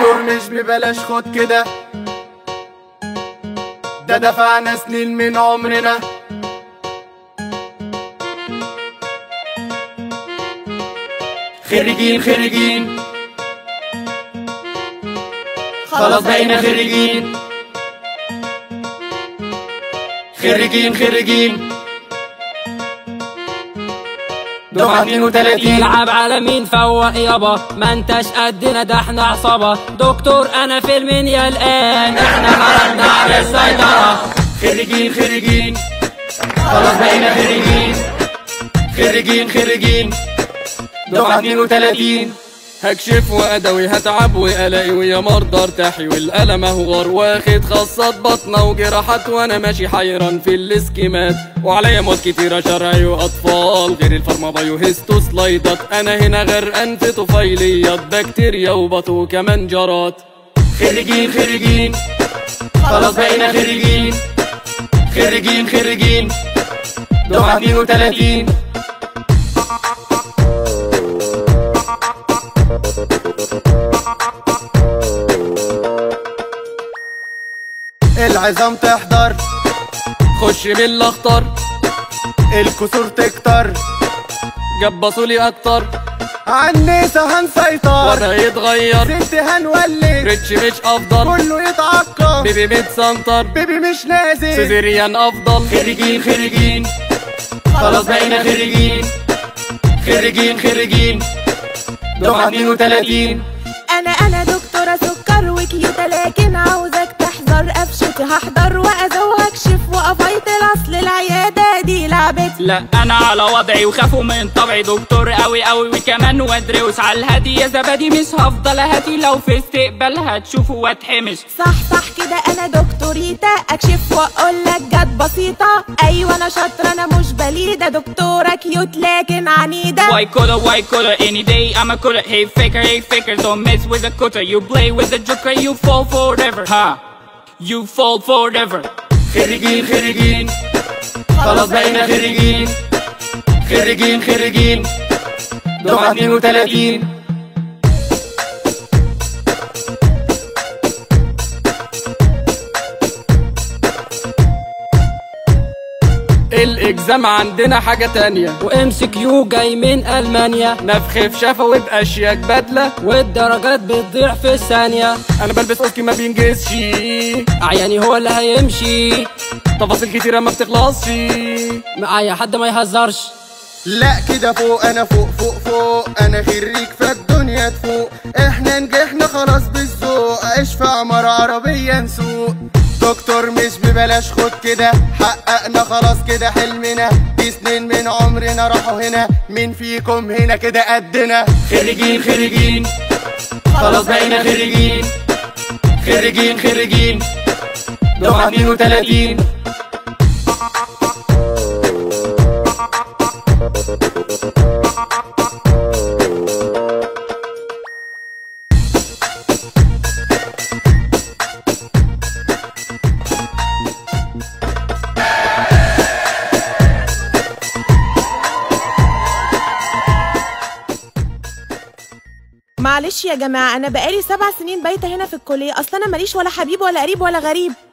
دكتور مش ببلاش خد كده ده دفعنا سنين من عمرنا خريجين خريجين خلاص بقينا خريجين خريجين خريجين دفعة 32 يلعب على مين فوق يابا ما انتش قدنا ده احنا عصابة دكتور انا في المنيا الان احنا خرجنا على السيطرة خريجين خريجين خلاص بقينا خريجين خريجين خريجين دفعة 32 هكشف وادوي هتعب والاقي ويا مرضى ارتاحي والالم اهو غار واخد خاصات بطنه وجراحات وانا ماشي حيران في الاسكيمات وعليا مواد كتيره شرعي واطفال غير الفارمابايو هيستو سلايدات انا هنا غرقان في طفيليات بكتيريا وبط وكمان جرات خريجين خريجين خلاص بقينا خريجين خريجين خريجين دفعة 32 العظام تحضر خش بالاخطر الكسور تكتر جبصولي اكتر عالنسا هنسيطر وانا يتغير ست هنولد ريتش مش افضل كله يتعقب بيبي متسنتر بيبي مش نازل سيزيريان افضل خريجين خريجين خلاص بقينا خريجين خريجين خريجين دفعة 32 انا انا دكتورة سكر وكيوتة لكن عاوزك تحذر قفشتي هحضر وازوق اكشف وافايت الاصل العيادة دي لعبتي لا انا على وضعي وخافوا من طبعي دكتور قوي قوي وكمان وادروس على الهادي يا زبادي مش هفضل اهاتي لو في استقبال هتشوفوا واتحمش صح صح كده انا دكتوريتا اكشف واقول لك جت بسيطة ايوه انا شاطرة انا مش بليدة دكتورة كيوت لكن عنيدة White collar, white collar, any day I'm a collar Hey faker, hey faker, don't mess with the cutter You play with the joker, you fall forever Ha, you fall forever خريجين خريجين خلاص بقينا خريجين خريجين خريجين دفعة 32 الاجزام عندنا حاجه تانية وام سي كيو جاي من المانيا نفخ في شفوي باشياك بدله والدرجات بتضيع في الثانية انا بلبس اوسكي ما بينجزش عياني هو اللي هيمشي تفاصيل كتيره ما بتخلصش معايا حد ما يهزرش لا كده فوق انا فوق فوق فوق انا خريج فالدنيا تفوق احنا نجحنا خلاص بالذوق عيش في عمارة عربية نسوق دكتور مش ببلاش خد كده حققنا خلاص كده حلمنا دي سنين من عمرنا راحوا هنا مين فيكم هنا كده قدنا خريجين خريجين خلاص بقينا خريجين خريجين خريجين دفعة 32 معلش يا جماعة انا بقالي سبع سنين بايتة هنا في الكلية اصلا انا ماليش ولا حبيب ولا قريب ولا غريب